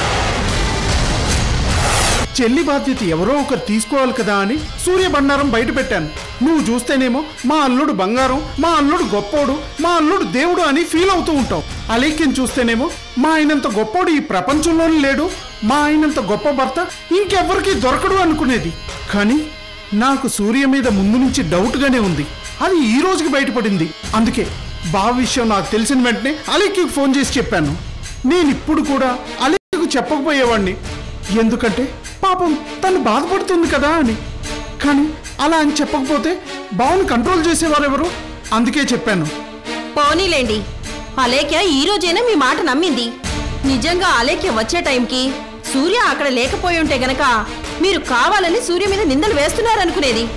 చెల్లి బాధ్యత ఎవరో ఒకరు తీసుకోవాలి కదా అని సూర్య బండారం బయట పెట్టాను నువ్వు చూస్తేనేమో మా అల్లుడు బంగారం మా అల్లుడు గొప్పోడు మా అల్లుడు దేవుడు అని ఫీల్ అవుతూ ఉంటావు అలేఖ్యం చూస్తేనేమో మా ఆయనంత గొప్పోడు ఈ ప్రపంచంలోనే లేడు మా ఆయనంత గొప్ప భర్త ఇంకెవ్వరికి దొరకడు అనుకునేది కానీ నాకు సూర్య మీద ముందు నుంచి డౌట్గానే ఉంది అది ఈ రోజుకి బయటపడింది అందుకే బావ విషయం నాకు తెలిసిన వెంటనే అలీకి ఫోన్ చేసి చెప్పాను నేను ఇప్పుడు కూడా అలీకు చెప్పకపోయేవాడిని ఎందుకంటే పాపం తను బాధపడుతుంది కదా అని కానీ అలా అని చెప్పకపోతే బావని కంట్రోల్ చేసేవారెవరు అందుకే చెప్పాను పోనీలేండి అలేఖ్య ఈ రోజైనా మీ మాట నమ్మింది నిజంగా అలేఖ్య వచ్చే టైంకి సూర్య అక్కడ లేకపోయి ఉంటే గనక మీరు కావాలని సూర్య మీద నిందలు వేస్తున్నారనుకునేది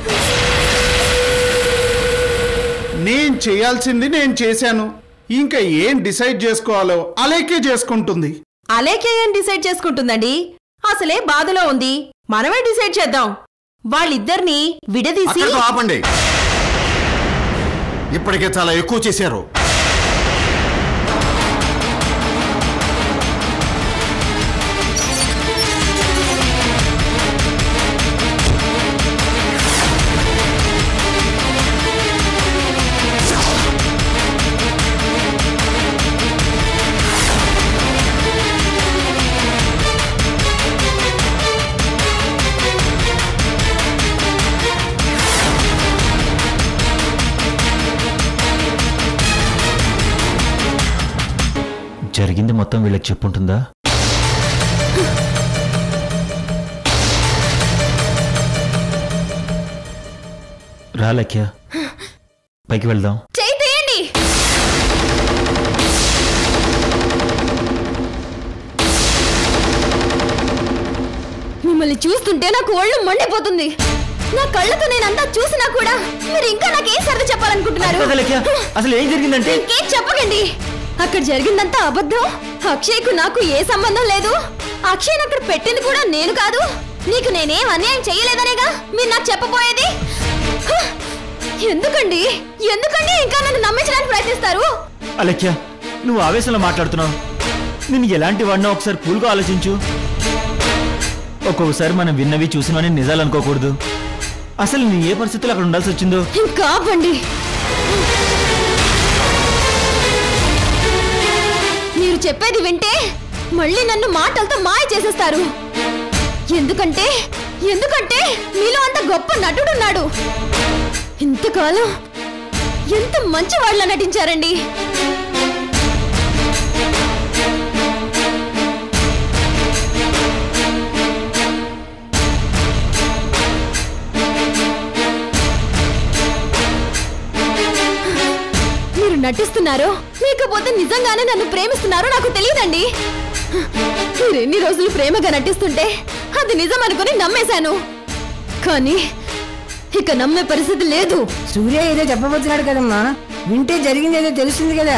నేను చేయాల్సింది నేను చేశాను ఇంకా ఏం డిసైడ్ చేసుకోవాలో అలేకే చేసుకుంటుంది అలేఖ్య ఏం డిసైడ్ చేసుకుంటుందండి అసలే బాధలో ఉంది మనమే డిసైడ్ చేద్దాం వాళ్ళిద్దరినీ విడదీసి అక్కడితో ఆపండి ఇప్పటికే చాలా ఎక్కువ చేశారు మొత్తం వీళ్ళకి చెప్పుంటుందా రా లక్ష్య పైకి వెళ్దాం చేయి తీయండి మిమ్మల్ని చూస్తుంటే నాకు ఒళ్ళు మండిపోతుంది నా కళ్ళతో నేనంతా చూసినా కూడా మీరు ఇంకా నాకేం సర్ది చెప్పాలనుకుంటున్నారు కదా లక్ష్య అసలు ఏం జరిగిందంటే ఇంకేం చెప్పకండి అక్కడ జరిగిందంతా అబద్ధం అక్షయ్కు నాకు ఏ సంబంధం లేదు అక్షయ్ అక్కడ పెట్టింది కూడా నేను కాదు నీకు నేనేం అన్యాయం చేయలేదనేగా మీరు నాకు చెప్పబోయేది హ! ఎందుకండి ఎందుకండి ఇంకా నన్ను నమ్మించడానికి ప్రయత్నిస్తారు అలక్య నువ్వు ఆవేశంలో మాట్లాడుతున్నావు నేను ఎలాంటి వాడినో ఒకసారి కూల్గా ఆలోచించు ఒక్కొక్కసారి మనం విన్నవి చూసినవని నిజాలు అనుకోకూడదు అసలు నీ ఏ పరిస్థితుల్లో అక్కడ ఉండాల్సి వచ్చిందో ఇంకా ఆపండి మీరు చెప్పేది వింటే మళ్ళీ నన్ను మాటలతో మాయ చేసేస్తారు ఎందుకంటే ఎందుకంటే మీలో అంత గొప్ప నటుడున్నాడు ఇంతకాలం ఎంత మంచి వాళ్ళ నటించారండి మీరు నటిస్తున్నారో లేకపోతే నిజంగానే నన్ను ప్రేమిస్తున్నారో నాకు తెలియదండి మీరు ఎన్ని రోజులు ప్రేమగా నటిస్తుంటే అది నిజం అనుకుని నమ్మేశాను కానీ ఇక నమ్మే పరిస్థితి లేదు సూర్య ఏదో చెప్పబోతున్నాడు కదమ్మా వింటే జరిగింది ఏదో తెలుస్తుంది కదా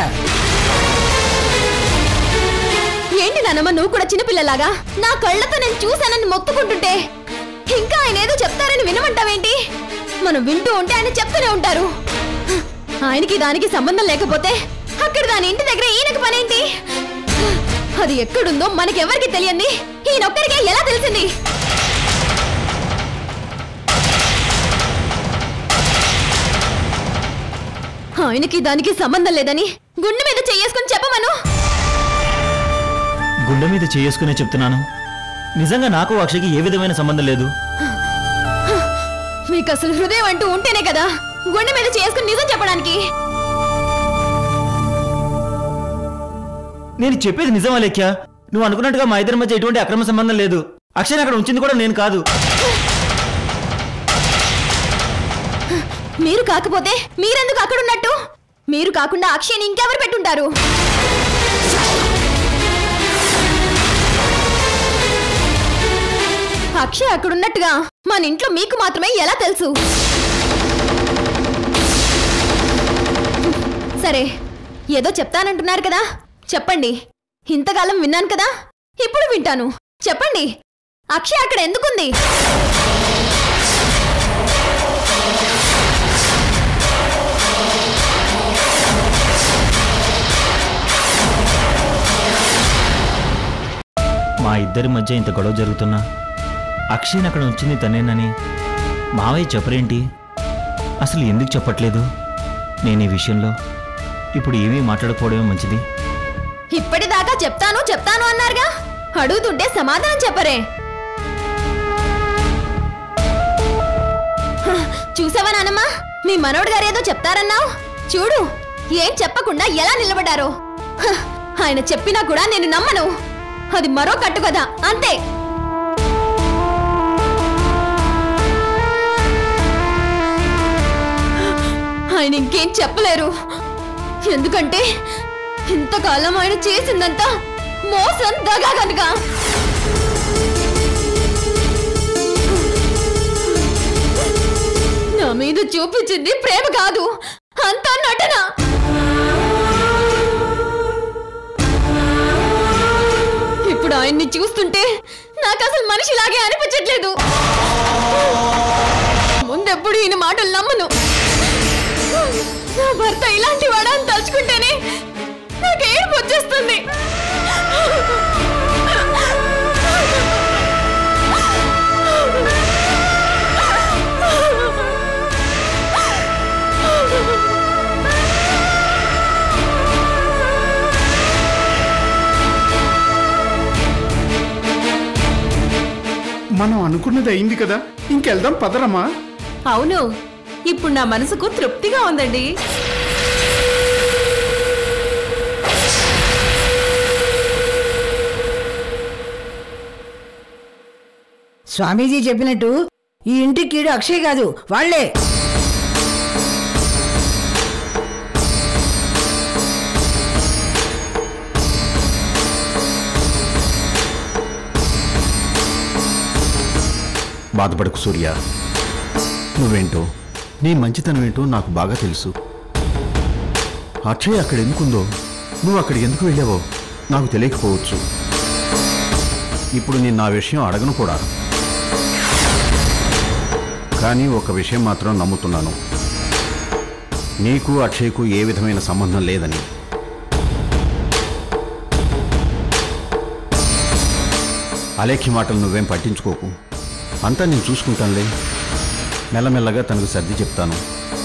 ఏంటి నానమ్మ నువ్వు కూడా చిన్నపిల్లలాగా నా కళ్ళతో నేను చూశానని మొత్తుకుంటుంటే ఇంకా ఆయన ఏదో చెప్తారని వినమంటావేంటి మనం వింటూ ఉంటే ఆయన చెప్తూనే ఉంటారు ఆయనకి దానికి సంబంధం లేకపోతే అక్కడ దాని ఇంటి దగ్గర ఈయనకి పనేంటి అది ఎక్కడుందో మనకెవరికి తెలియంది ఈయనొక్కడికే ఎలా తెలిసింది ఆయనకి దానికి సంబంధం లేదని గుండె మీద చెయ్యేసుకొని చెప్పమను గుండె మీద చేసుకునే చెప్తున్నాను నిజంగా నాకు అక్షయ్కి ఏ విధమైన సంబంధం లేదు మీకు అసలు హృదయం అంటూ ఉంటేనే కదా గుండె మీద చేసుకుని నిజం చెప్పడానికి నేను చెప్పేది నిజమా లెక్య నువ్వు అనుకున్నట్టుగా మా ఇద్దరి మధ్య ఎటువంటి అక్రమ సంబంధం లేదు అక్షయ్ అక్కడ ఉంచింది కూడా నేను కాదు మీరు కాకపోతే మీరెందుకు అక్కడ ఉన్నట్టు మీరు కాకుండా అక్షయ్ని ఇంకెవరు పెట్టుంటారు అక్షయ్ అక్కడ ఉన్నట్టుగా మన ఇంట్లో మీకు మాత్రమే ఎలా తెలుసు సరే ఏదో చెప్తానంటున్నారు కదా చెప్పండి ఇంతకాలం విన్నాను కదా ఇప్పుడు వింటాను చెప్పండి అక్షయ్ అక్కడ ఎందుకుంది మా ఇద్దరి మధ్య ఇంత గొడవ జరుగుతున్నా అక్షయ్ని అక్కడ ఉంచింది తనేనని మావయ్య చెప్పరేంటి అసలు ఎందుకు చెప్పట్లేదు నేను ఈ విషయంలో ఇప్పుడు ఏమీ మాట్లాడకపోవడమే మంచిది ఇప్పటిదాకా చెప్తాను చెప్తాను అన్నారుగా అడుగుతుంటే సమాధానం చెప్పరే హ, చూసావా నానమ్మా మీ మనోడు గారు ఏదో చెప్తారన్నావు చూడు ఏం చెప్పకుండా ఎలా నిలబడ్డారో హ, ఆయన చెప్పినా కూడా నేను నమ్మను అది మరో కట్టు కదా అంతే ఆయన ఇంకేం చెప్పలేరు ఎందుకంటే ఇంతకాలం ఆయన చేసిందంతా మోసం దగా కనుక నా మీద చూపించింది ప్రేమ కాదు అంతా నటన ఇప్పుడు ఆయన్ని చూస్తుంటే నాకు అసలు మనిషిలాగే అనిపించట్లేదు ముందెప్పుడు ఈయన మాటలు నమ్మను నా భర్త ఇలాంటి వాడా అని తలుచుకుంటేనే నాకు ఏడుపు వచ్చేస్తుంది మనం అనుకున్నది అయింది కదా ఇంకెళ్దాం పదరమ్మా అవును ఇప్పుడు నా మనసుకు తృప్తిగా ఉందండి స్వామీజీ చెప్పినట్టు ఈ ఇంటి కీడు అక్షయ్ కాదు వాళ్లే బాధపడకు సూర్య నువ్వేంటో నీ మంచితనం ఏంటో నాకు బాగా తెలుసు అక్షయ్ అక్కడ ఎందుకుందో నువ్వు అక్కడికి ఎందుకు వెళ్ళావో నాకు తెలియకపోవచ్చు ఇప్పుడు నేను నా విషయం అడగను కూడా కానీ ఒక విషయం మాత్రం నమ్ముతున్నాను నీకు అక్షయ్కు ఏ విధమైన సంబంధం లేదని అలేఖ్య మాటలు నువ్వేం పట్టించుకోకు అంతా నేను చూసుకుంటానులే మెల్లమెల్లగా తనకు సర్ది చెప్తాను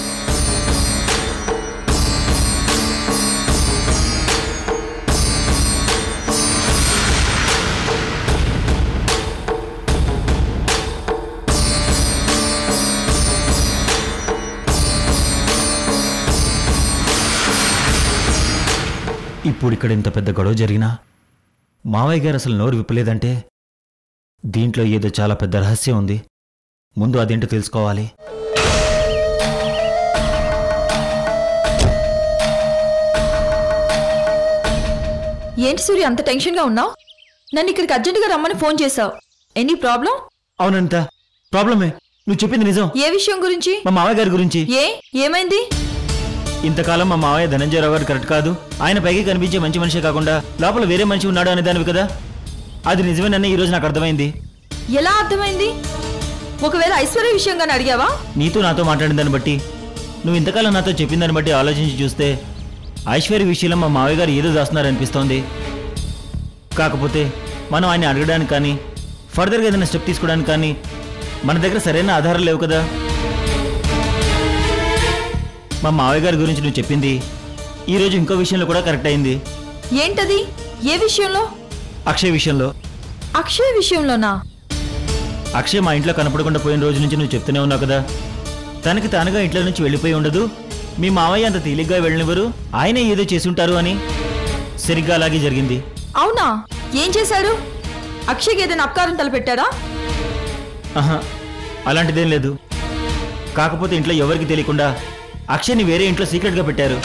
ఇప్పుడు ఇక్కడ ఇంత పెద్ద గొడవ జరిగినా మావయ్య గారు అసలు నోరు విప్పలేదంటే దీంట్లో ఏదో చాలా పెద్ద రహస్యం ఉంది ముందు అదేంటో తెలుసుకోవాలి ఏంటి సూర్య అంత టెన్షన్గా ఉన్నావు నన్ను ఇక్కడికి అర్జెంటుగా రమ్మని ఫోన్ చేశావు ఎనీ ప్రాబ్లం అవునంత ప్రాబ్లమే నువ్వు చెప్పింది నిజం ఏ విషయం గురించి మా మావయ్య గారి గురించి ఏ ఏమైంది ఇంతకాలం మా మావయ్య ధనంజయరావు గారు కరెక్ట్ కాదు ఆయన పైకి కనిపించే మంచి మనిషి కాకుండా లోపల వేరే మనిషి ఉన్నాడు అనేదానివి కదా అది నిజమేనని ఈ రోజు నాకు అర్థమైంది ఎలా అర్థమైంది ఒకవేళ ఐశ్వర్య విషయంగానే అడిగావా నీతో నాతో మాట్లాడిన దాన్ని బట్టి నువ్వు ఇంతకాలం నాతో చెప్పిన దాన్ని బట్టి ఆలోచించి చూస్తే ఐశ్వర్య విషయంలో మా మావయ్య గారు ఏదో దాస్తున్నారనిపిస్తోంది కాకపోతే మనం ఆయన అడగడానికి కానీ ఫర్దర్గా ఏదైనా స్టెప్ తీసుకోవడానికి కానీ మన దగ్గర సరైన ఆధారాలు లేవు కదా మా మావయ్య గారి గురించి నువ్వు చెప్పింది ఈరోజు ఇంకో విషయంలో కూడా కరెక్ట్ అయింది ఏంటది ఏ విషయంలో అక్షయ్ విషయంలో అక్షయ్ విషయంలోనా అక్షయ్ మా ఇంట్లో కనపడకుండా పోయిన రోజు నుంచి నువ్వు చెప్తూనే ఉన్నావు కదా తనకి తానుగా ఇంట్లో నుంచి వెళ్ళిపోయి ఉండదు మీ మావయ్య అంత తేలిగ్గా వెళ్ళనివ్వరు ఆయనే ఏదో చేసుంటారు అని సరిగ్గా అలాగే జరిగింది అవునా ఏం చేశాడు అక్షయ్కి ఏదైనా అపకారం తలపెట్టాడా ఆహా అలాంటిదేం లేదు కాకపోతే ఇంట్లో ఎవరికి తెలియకుండా అక్షయ్ని వేరే ఇంట్లో సీక్రెట్గా పెట్టారు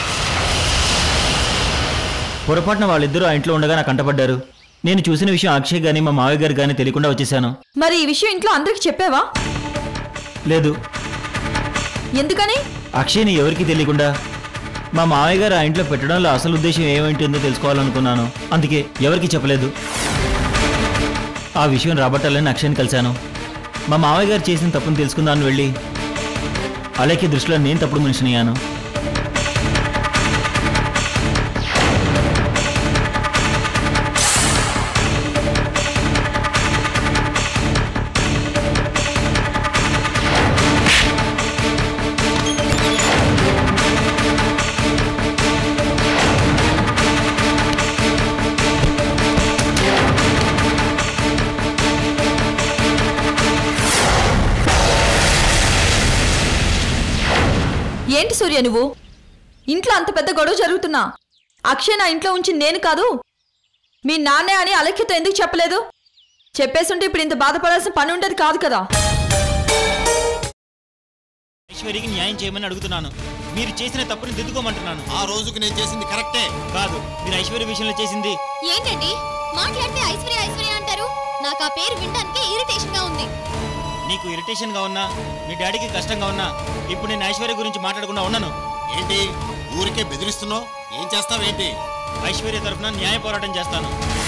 పొరపాటున వాళ్ళిద్దరూ ఆ ఇంట్లో ఉండగా నాకు కంటపడ్డారు నేను చూసిన విషయం అక్షయ్ గానీ మా మావయ్య గారు కానీ తెలియకుండా వచ్చేసాను మరి ఈ విషయం ఇంట్లో అందరికి చెప్పావా లేదు ఎందుకని అక్షయ్ని ఎవరికీ తెలియకుండా మా మావయ్య గారు ఆ ఇంట్లో పెట్టడంలో అసలు ఉద్దేశం ఏమైంటుందో తెలుసుకోవాలనుకున్నాను అందుకే ఎవరికీ చెప్పలేదు ఆ విషయం రాబట్టాలని అక్షయ్ని కలిశాను మా మావయ్య గారు చేసిన తప్పును తెలుసుకుందామని వెళ్ళి అలాగే దృష్టిలో నేను తప్పుడు మనిషిని అయ్యాను ఏంటి సూర్య నువ్వు ఇంట్లో అంత పెద్ద గొడవ జరుగుతున్నా అక్షయ్ నా ఇంట్లో ఉంచి నేను కాదు మీ నాన్నే అని అలక్ష్యతో ఎందుకు చెప్పలేదు చెప్పేస్తుంటే ఇప్పుడు ఇంత బాధపడాల్సిన పని ఉండేది కాదు కదా ఐశ్వర్యకి న్యాయం చేయమని అడుగుతున్నాను మీరు చేసిన తప్పుని దిద్దుకోమంటున్నాను ఆ రోజుకి నేను చేసింది కరెక్టే కాదు మీరు ఐశ్వర్య విషయంలో చేసింది ఏంటండి మాట్లాడితే ఐశ్వర్య ఐశ్వర్య అంటారు నాకు ఆ పేరు వినడానికి ఇరిటేషన్ గా ఉంది నీకు ఇరిటేషన్గా ఉన్నా మీ డాడీకి కష్టంగా ఉన్నా ఇప్పుడు నేను ఐశ్వర్య గురించి మాట్లాడకుండా ఉన్నాను ఏంటి ఊరికే బెదిరిస్తున్నావు ఏం చేస్తావేంటి ఐశ్వర్య తరఫున న్యాయ పోరాటం చేస్తాను